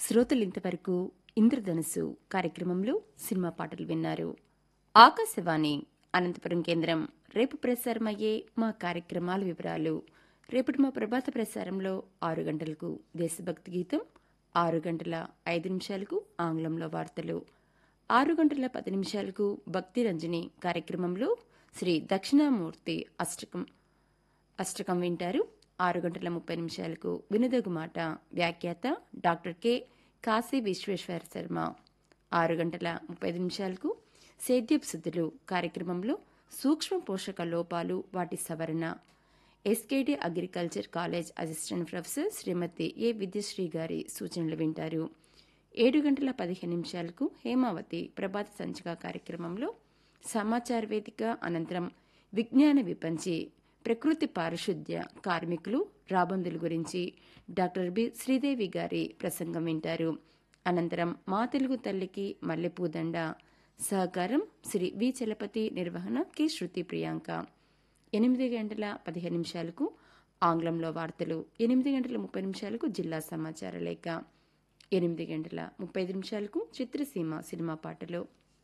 శ్రోతలు ఇంతవరకు ఇంద్రధనుసు కార్యక్రమంలో సినిమా పాటలు విన్నారు ఆకాశవాణి అనంతపురం కేంద్రం రేపు ప్రసారమయ్యే మా కార్యక్రమాల వివరాలు రేపటి మా ప్రభాత ప్రసారంలో ఆరు గంటలకు దేశభక్తి గీతం ఆరు గంటల ఐదు నిమిషాలకు ఆంగ్లంలో వార్తలు ఆరు గంటల పది నిమిషాలకు భక్తి రంజని కార్యక్రమంలో శ్రీ దక్షిణామూర్తి అష్టకం అష్టకం వింటారు ఆరు గంటల ముప్పై నిమిషాలకు వినదగు మాట వ్యాఖ్యాత డాక్టర్ కె కాశీ విశ్వేశ్వర శర్మ ఆరు గంటల ముప్పై నిమిషాలకు సేద్యపు శుద్ధులు కార్యక్రమంలో సూక్ష్మ పోషక లోపాలు వాటి సవరణ SKD agriculture college assistant professor Srimati A Vidyasri గారి సూచనలు వింటారు ఏడు గంటల పదిహేను నిమిషాలకు హేమావతి ప్రభాత సంచిక కార్యక్రమంలో సమాచార వేదిక అనంతరం విజ్ఞాన విపంచి ప్రకృతి పారిశుద్ధ్య కార్మికులు రాబందుల గురించి డాక్టర్ బి శ్రీదేవి గారి ప్రసంగం వింటారు అనంతరం మా తెలుగు తల్లికి మల్లెపూదండ సహకారం శ్రీ వి చలపతి నిర్వహణ కె శృతి ప్రియాంక ఎనిమిది గంటల పదిహేను నిమిషాలకు ఆంగ్లంలో వార్తలు ఎనిమిది గంటల ముప్పై నిమిషాలకు జిల్లా సమాచార లేఖ ఎనిమిది గంటల ముప్పై నిమిషాలకు చిత్రసీమ సినిమా పాటలు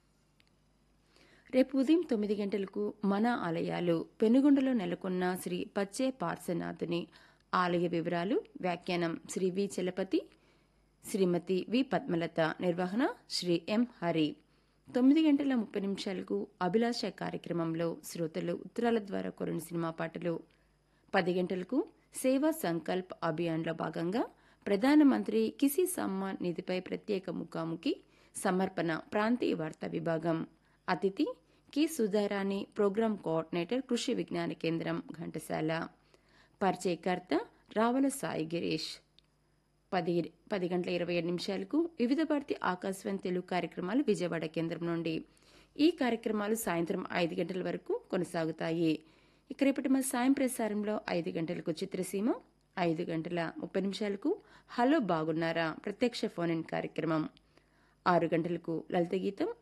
రేపు ఉదయం తొమ్మిది గంటలకు మన ఆలయాలు పెనుగొండలో నెలకొన్న శ్రీ పచ్చే పార్శనాథుని ఆలయ వివరాలు వ్యాఖ్యానం శ్రీ వి చలపతి శ్రీమతి వి పద్మలత నిర్వహణ శ్రీ ఎం హరి తొమ్మిది గంటల ముప్పై నిమిషాలకు అభిలాష కార్యక్రమంలో శ్రోతలు ఉత్తరాల ద్వారా కొరని సినిమా పాటలు పది గంటలకు సేవా సంకల్ప్ అభియాన్లో భాగంగా ప్రధానమంత్రి కిసి సమ్మాన్ నిధిపై ప్రత్యేక ముఖాముఖి సమర్పణ ప్రాంతీయ వార్తా విభాగం అతిథి కె సుధారాణి ప్రోగ్రాం కోఆర్డినేటర్ కృషి విజ్ఞాన కేంద్రం ఘంటసాల పరిచయకర్త రావల సాయి గిరీష్ పది పది గంటల ఇరవై ఏడు నిమిషాలకు వివిధ భారతి ఆకాశవాణి తెలుగు కార్యక్రమాలు విజయవాడ కేంద్రం నుండి ఈ కార్యక్రమాలు సాయంత్రం ఐదు గంటల వరకు కొనసాగుతాయి ఇక రేపటి మా సాయం ప్రసారంలో ఐదు గంటలకు చిత్రసీమ ఐదు గంటల ముప్పై నిమిషాలకు హలో బాగున్నారా ప్రత్యక్ష ఫోన్ ఇన్ కార్యక్రమం ఆరు గంటలకు లలిత గీతం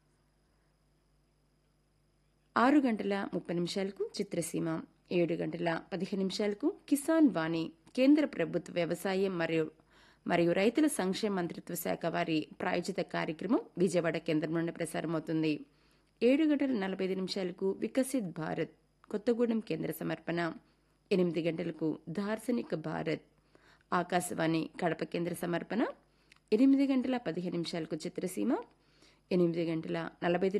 ఆరు గంటల ముప్పై నిమిషాలకు చిత్రసీమ ఏడు గంటల పదిహేను నిమిషాలకు కిసాన్ వాణి కేంద్ర ప్రభుత్వ వ్యవసాయం మరియు మరియు రైతుల సంక్షేమ మంత్రిత్వ శాఖ వారి ప్రాయోజిత కార్యక్రమం విజయవాడ కేంద్రం నుండి ప్రసారమవుతుంది ఏడు గంటల నలభై ఐదు నిమిషాలకు వికసిత్ భారత్ కొత్తగూడెం కేంద్ర సమర్పణ ఎనిమిది గంటలకు దార్శనిక భారత్ ఆకాశవాణి కడప కేంద్ర సమర్పణ ఎనిమిది గంటల పదిహేను నిమిషాలకు చిత్రసీమ ఎనిమిది గంటల నలభై